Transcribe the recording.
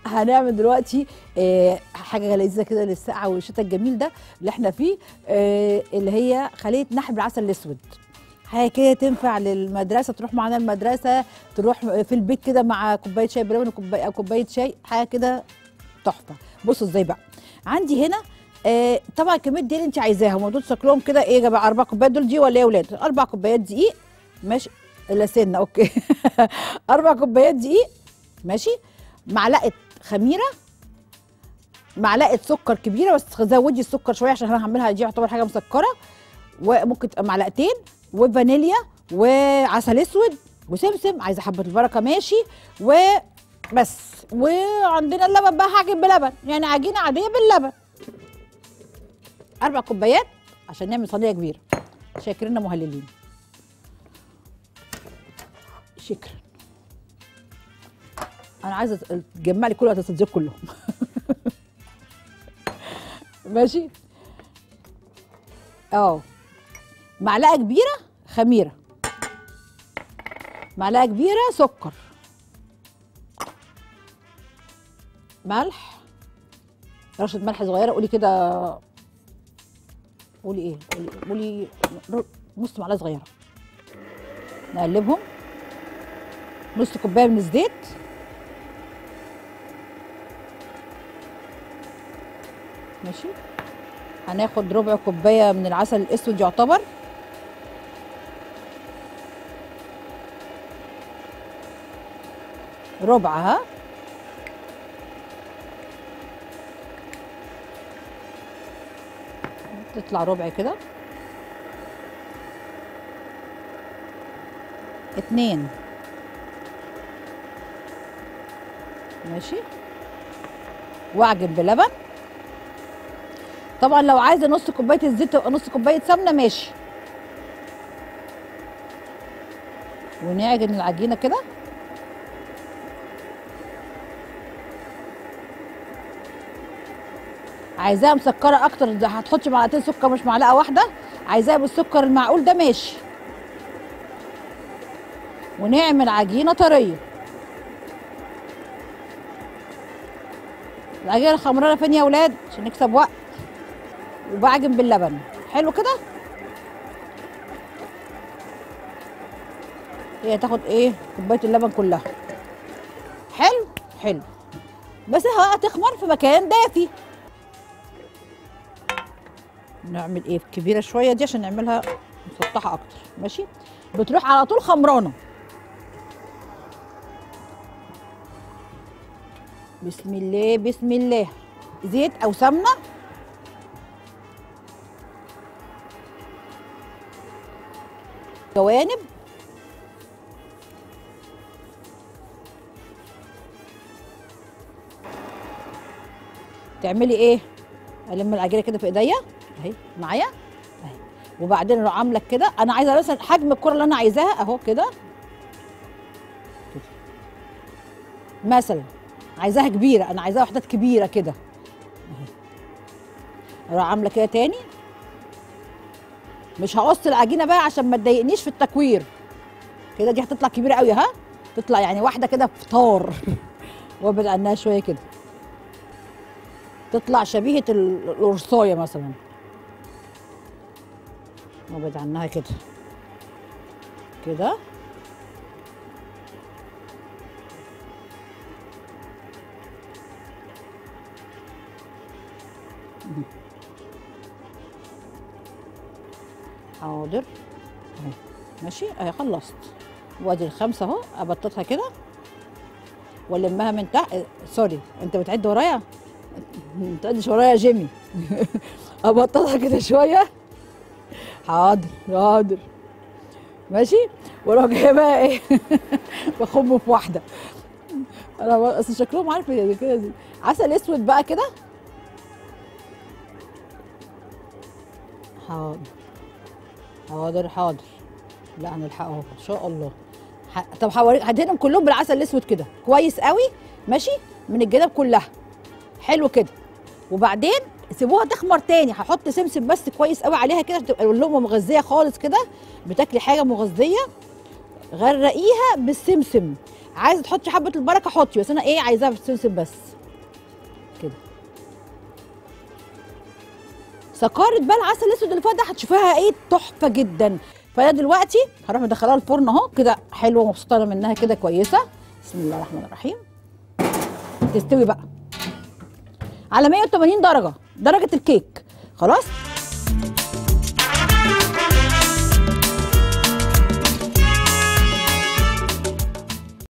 هنعمل دلوقتي آه حاجه لذيذه كده للسقعه والشتاء الجميل ده اللي احنا فيه آه اللي هي خليه نحل بالعسل الاسود حاجه كده تنفع للمدرسه تروح معانا المدرسه تروح في البيت كده مع كوبايه شاي بلبن وكوبايه او كوبايه شاي حاجه كده تحفه بصوا ازاي بقى عندي هنا آه طبعا الكميه دي اللي انت عايزاها هم دول شكلهم كده ايه يا جماعه اربع كوبايات دول دي ولا ايه يا ولاد اربع كوبايات دقيق ماشي الا سنه اوكي اربع كوبايات دقيق ماشي معلقه خميره معلقه سكر كبيره بس زودي السكر شويه عشان انا هعملها دي يعتبر حاجه مسكره وممكن تبقى معلقتين وفانيليا وعسل اسود وسمسم عايزه حبه البركه ماشي وبس وعندنا اللبن بقى هعجن بلبن يعني عجينه عاديه باللبن اربع كوبايات عشان نعمل صينيه كبيره شاكرين مهللين شكرا انا عايزه تجمع لي كل التصديق كلهم ماشي اه معلقه كبيره خميره معلقه كبيره سكر ملح رشه ملح صغيره قولي كده قولي ايه قولي, قولي نص معلقه صغيره نقلبهم نص كوبايه من الزيت ماشي هناخد ربع كوبايه من العسل الاسود يعتبر ربع ها تطلع ربع كده اتنين ماشي واعجن بلبن طبعا لو عايزه نص كوبايه الزيت تبقى نص كوبايه سمنه ماشي ونعجن العجينه كده عايزاها مسكره اكتر هتحطي معلقتين سكر مش معلقه واحده عايزاها بالسكر المعقول ده ماشي ونعمل عجينه طريه العجينه الخمرانه فين يا اولاد عشان نكسب وقت وبعجن باللبن حلو كده هي تاخد ايه كوبايه اللبن كلها حلو حلو بس بقى تخمر في مكان دافي نعمل ايه كبيره شويه دي عشان نعملها مسطحه اكتر ماشي بتروح على طول خمرانه بسم الله بسم الله زيت او سمنه جوانب تعملي ايه الم العجينه كده في ايديا اهي معايا اهي وبعدين اروح عامله كده انا عايزه مثلا حجم الكره اللي انا عايزاها اهو كده كده. مثلا عايزاها كبيره انا عايزاها وحدات كبيره كده اهي اروح عامله كده تاني مش هقص العجينه بقى عشان ما تضايقنيش في التكوير كده دي هتطلع كبيره قوي ها تطلع يعني واحده كده فطار وابعد عنها شويه كده تطلع شبيهه القرصايه مثلا وابعد عنها كده كده حاضر اهي ماشي اهي خلصت وادي الخمسه اهو ابططها كده والمها من تحت سوري انت بتعد ورايا ما تعدش ورايا يا جيمي ابططها كده شويه حاضر حاضر ماشي واروح جايه بقى ايه بخم في واحده انا اصل شكلهم عارف كده دي عسل اسود بقى كده حاضر حاضر حاضر لا هنلحقه اهو ان شاء الله ح... طب هوريك هدهنهم كلهم بالعسل الاسود كده كويس قوي ماشي من الجناب كلها حلو كده وبعدين سيبوها تخمر تاني هحط سمسم بس كويس قوي عليها كده عشان تبقى اللقمه مغذيه خالص كده بتاكلي حاجه مغذيه غرقيها بالسمسم عايزه تحطي حبه البركه حطي بس انا ايه عايزاها بالسمسم بس كده سكارة بقى العسل الاسود اللي فات ده هتشوفيها ايه تحفه جدا فانا دلوقتي هروح مدخلها الفرن اهو كده حلوه ومبسوطه أنا منها كده كويسه بسم الله الرحمن الرحيم تستوي بقى على 180 درجه درجه الكيك خلاص